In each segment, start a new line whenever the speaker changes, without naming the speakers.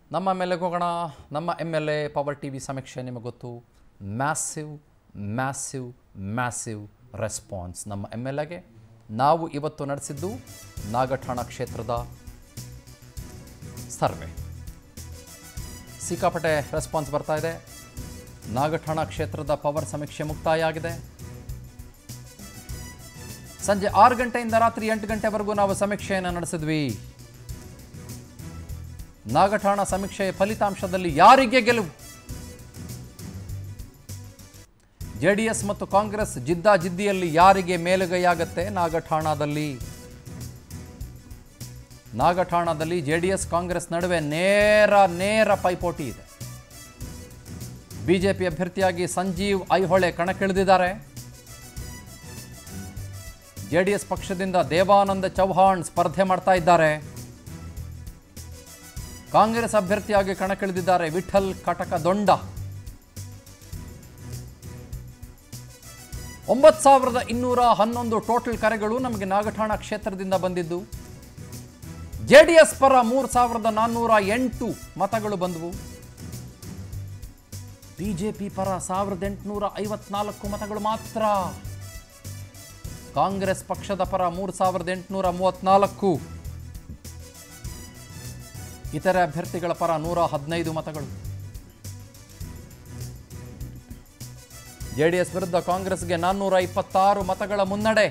ನಮ್ಮ M L ಎಗೆ ಹೋಗೋಣ ನಮ್ಮ M L A power T V ಸಮೀಕ್ಷೆ ನಿಮಗೆ ಗೊತ್ತು ಮ್ಯಾಸಿವ್ ಮ್ಯಾಸಿವ್ ಮ್ಯಾಸಿವ್ ರೆಸ್ಪಾನ್ಸ್ ನಮ್ಮ ಎಮ್ ಎಲ್ ಎಗೆ ನಾವು ಇವತ್ತು ನಡೆಸಿದ್ದು ನಾಗಠಾಣ ಕ್ಷೇತ್ರದ ಸರ್ವೆ ಸಿಕ್ಕಾಪಟ್ಟೆ ರೆಸ್ಪಾನ್ಸ್ ಬರ್ತಾ ಇದೆ ನಾಗಠಾಣ ಕ್ಷೇತ್ರದ ಪವರ್ ಸಮೀಕ್ಷೆ ಮುಕ್ತಾಯ ಆಗಿದೆ ಸಂಜೆ ಆರು ಗಂಟೆಯಿಂದ ರಾತ್ರಿ ಎಂಟು ಗಂಟೆವರೆಗೂ ನಾವು ಸಮೀಕ್ಷೆಯನ್ನು ನಡೆಸಿದ್ವಿ ನಾಗಠಾಣ ಸಮೀಕ್ಷೆಯ ಫಲಿತಾಂಶದಲ್ಲಿ ಯಾರಿಗೆ ಗೆಲುವು ಜೆಡಿಎಸ್ ಮತ್ತು ಕಾಂಗ್ರೆಸ್ ಜಿದ್ದಾಜಿದ್ದಿಯಲ್ಲಿ ಯಾರಿಗೆ ಮೇಲುಗೈಯಾಗತ್ತೆ ನಾಗಠಾಣದಲ್ಲಿ ನಾಗಠಾಣದಲ್ಲಿ ಜೆಡಿಎಸ್ ಕಾಂಗ್ರೆಸ್ ನಡುವೆ ನೇರ ನೇರ ಪೈಪೋಟಿ ಇದೆ ಬಿಜೆಪಿ ಅಭ್ಯರ್ಥಿಯಾಗಿ ಸಂಜೀವ್ ಐಹೊಳೆ ಕಣಕ್ಕಿಳಿದಿದ್ದಾರೆ ಜೆಡಿಎಸ್ ಪಕ್ಷದಿಂದ ದೇವಾನಂದ ಚೌಹಾಣ್ ಸ್ಪರ್ಧೆ ಮಾಡ್ತಾ ಇದ್ದಾರೆ ಕಾಂಗ್ರೆಸ್ ಅಭ್ಯರ್ಥಿಯಾಗಿ ಕಣಕ್ಕಿಳಿದಿದ್ದಾರೆ ವಿಠಲ್ ಕಟಕ ದೊಂಡ ಒಂಬತ್ತು ಸಾವಿರದ ಇನ್ನೂರ ಹನ್ನೊಂದು ಟೋಟಲ್ ಕರೆಗಳು ನಮಗೆ ನಾಗಠಾಣ ಕ್ಷೇತ್ರದಿಂದ ಬಂದಿದ್ದು ಜೆಡಿಎಸ್ ಪರ ಮೂರು ಸಾವಿರದ ನಾನ್ನೂರ ಎಂಟು ಮತಗಳು ಬಂದವು ಬಿಜೆಪಿ ಪರ ಸಾವಿರದ ಎಂಟುನೂರ ಐವತ್ನಾಲ್ಕು ಮತಗಳು ಮಾತ್ರ ಕಾಂಗ್ರೆಸ್ ಪಕ್ಷದ ಪರ ಮೂರು ಸಾವಿರದ ಎಂಟುನೂರ ಮೂವತ್ನಾಲ್ಕು ಇತರೆ ಅಭ್ಯರ್ಥಿಗಳ ಪರ ನೂರ ಹದಿನೈದು ಮತಗಳು ಜೆಡಿಎಸ್ ವಿರುದ್ಧ ಕಾಂಗ್ರೆಸ್ಗೆ ನಾನ್ನೂರ ಇಪ್ಪತ್ತಾರು ಮತಗಳ ಮುನ್ನಡೆ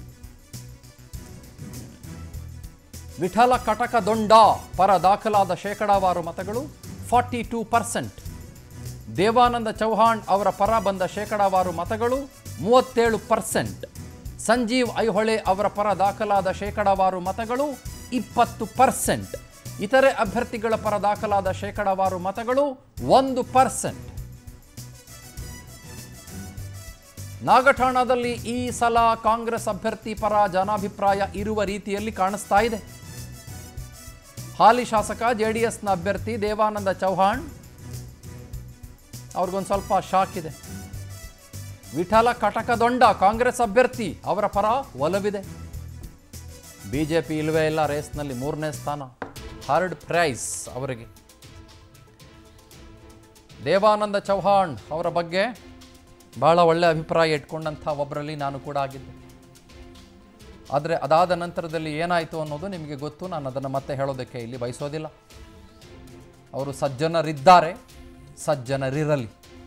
ವಿಠಲ ಕಟಕ ದೊಂಡ ಪರ ದಾಖಲಾದ ಶೇಕಡಾವಾರು ಮತಗಳು forty two percent Devananda Chauhan ಅವರ ಪರ ಬಂದ ಶೇಕಡಾವಾರು ಮತಗಳು ಮೂವತ್ತೇಳು ಪರ್ಸೆಂಟ್ ಸಂಜೀವ್ ಐಹೊಳೆ ಅವರ ಪರ ದಾಖಲಾದ ಶೇಕಡಾವಾರು ಮತಗಳು ಇಪ್ಪತ್ತು ಪರ್ಸೆಂಟ್ ಇತರೆ ಅಭ್ಯರ್ಥಿಗಳ ಪರ ದಾಖಲಾದ ಶೇಕಡಾವಾರು ಮತಗಳು ಒಂದು ಪರ್ಸೆಂಟ್ ನಾಗಠಾಣದಲ್ಲಿ ಈ ಸಲ ಕಾಂಗ್ರೆಸ್ ಅಭ್ಯರ್ಥಿ ಪರ ಜನಾಭಿಪ್ರಾಯ ಇರುವ ರೀತಿಯಲ್ಲಿ ಕಾಣಿಸ್ತಾ ಇದೆ ಹಾಲಿ ಶಾಸಕ ಜೆಡಿಎಸ್ನ ಅಭ್ಯರ್ಥಿ ದೇವಾನಂದ ಚೌಹಾಣ್ ಅವ್ರಿಗೊಂದು ಸ್ವಲ್ಪ ಶಾಕ್ ಇದೆ ವಿಠಲ ಕಟಕದೊಂಡ ಕಾಂಗ್ರೆಸ್ ಅಭ್ಯರ್ಥಿ ಅವರ ಪರ ಒಲವಿದೆ ಬಿಜೆಪಿ ಇಲ್ವೇ ಇಲ್ಲ ರೇಸ್ನಲ್ಲಿ ಮೂರನೇ ಸ್ಥಾನ ಥರ್ಡ್ ಪ್ರೈಸ್ ಅವರಿಗೆ ದೇವಾನಂದ ಚೌಹಾಣ್ ಅವರ ಬಗ್ಗೆ ಬಹಳ ಒಳ್ಳೆಯ ಅಭಿಪ್ರಾಯ ಇಟ್ಕೊಂಡಂಥ ಒಬ್ಬರಲ್ಲಿ ನಾನು ಕೂಡ ಆಗಿದ್ದೆ ಆದರೆ ಅದಾದ ನಂತರದಲ್ಲಿ ಏನಾಯಿತು ಅನ್ನೋದು ನಿಮಗೆ ಗೊತ್ತು ನಾನು ಅದನ್ನು ಮತ್ತೆ ಹೇಳೋದಕ್ಕೆ ಇಲ್ಲಿ ಬಯಸೋದಿಲ್ಲ ಅವರು ಸಜ್ಜನರಿದ್ದಾರೆ ಸಜ್ಜನರಿರಲಿ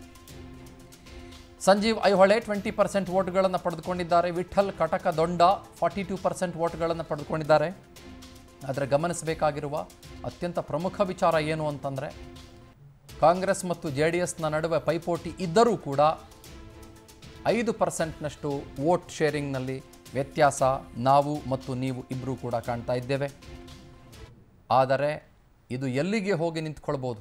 ಸಂಜೀವ್ ಐಹೊಳೆ ಟ್ವೆಂಟಿ ಪರ್ಸೆಂಟ್ ವೋಟ್ಗಳನ್ನು ಪಡೆದುಕೊಂಡಿದ್ದಾರೆ Vittal Katakadonda forty two percent ವೋಟ್ಗಳನ್ನು ಪಡೆದುಕೊಂಡಿದ್ದಾರೆ ಆದರೆ ಗಮನಿಸಬೇಕಾಗಿರುವ ಅತ್ಯಂತ ಪ್ರಮುಖ ವಿಚಾರ ಏನು ಅಂತಂದರೆ ಕಾಂಗ್ರೆಸ್ ಮತ್ತು ಜೆ ಡಿ ಎಸ್ನ ನಡುವೆ ಪೈಪೋಟಿ ಇದ್ದರೂ ಕೂಡ ಐದು ಪರ್ಸೆಂಟ್ನಷ್ಟು ವೋಟ್ ಶೇರಿಂಗ್ನಲ್ಲಿ ವ್ಯತ್ಯಾಸ ನಾವು ಮತ್ತು ನೀವು ಇಬ್ಬರೂ ಕೂಡ ಕಾಣ್ತಾ ಇದ್ದೇವೆ ಆದರೆ ಇದು ಎಲ್ಲಿಗೆ ಹೋಗಿ ನಿಂತ್ಕೊಳ್ಬೋದು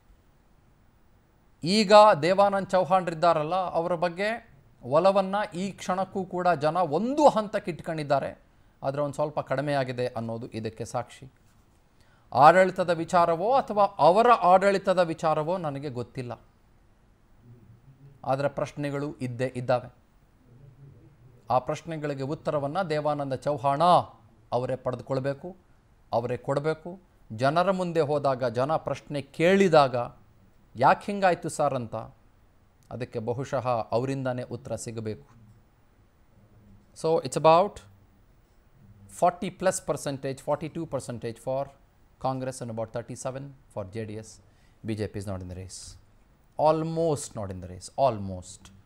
ಈಗ ದೇವಾನಂದ್ ಚೌಹಾಣ್ರಿದ್ದಾರಲ್ಲ ಅವರ ಬಗ್ಗೆ ಒಲವನ್ನು ಈ ಕ್ಷಣಕ್ಕೂ ಕೂಡ ಜನ ಒಂದು ಹಂತಕ್ಕೆ ಇಟ್ಕೊಂಡಿದ್ದಾರೆ ಆದರೆ ಒಂದು ಸ್ವಲ್ಪ ಕಡಿಮೆಯಾಗಿದೆ ಅನ್ನೋದು ಇದಕ್ಕೆ ಸಾಕ್ಷಿ ಆಡಳಿತದ ವಿಚಾರವೋ ಅಥವಾ ಅವರ ಆಡಳಿತದ ವಿಚಾರವೋ ನನಗೆ ಗೊತ್ತಿಲ್ಲ ಆದರೆ ಪ್ರಶ್ನೆಗಳು ಇದ್ದೇ ಇದ್ದಾವೆ ಆ ಪ್ರಶ್ನೆಗಳಿಗೆ ಉತ್ತರವನ್ನು ದೇವಾನಂದ ಚೌಹಾಣ ಅವರೇ ಪಡೆದುಕೊಳ್ಬೇಕು ಅವರೇ ಕೊಡಬೇಕು ಜನರ ಮುಂದೆ ಹೋದಾಗ ಜನ ಪ್ರಶ್ನೆ ಕೇಳಿದಾಗ ಯಾಕೆ ಹಿಂಗಾಯ್ತು ಸರ್ ಅಂತ ಅದಕ್ಕೆ ಬಹುಶಃ ಅವರಿಂದನೇ ಉತ್ತರ ಸಿಗಬೇಕು so it's about forty plus percentage forty two percentage for Congress and about 37 for JDS. BJP is not in the race. Almost not in the race. Almost.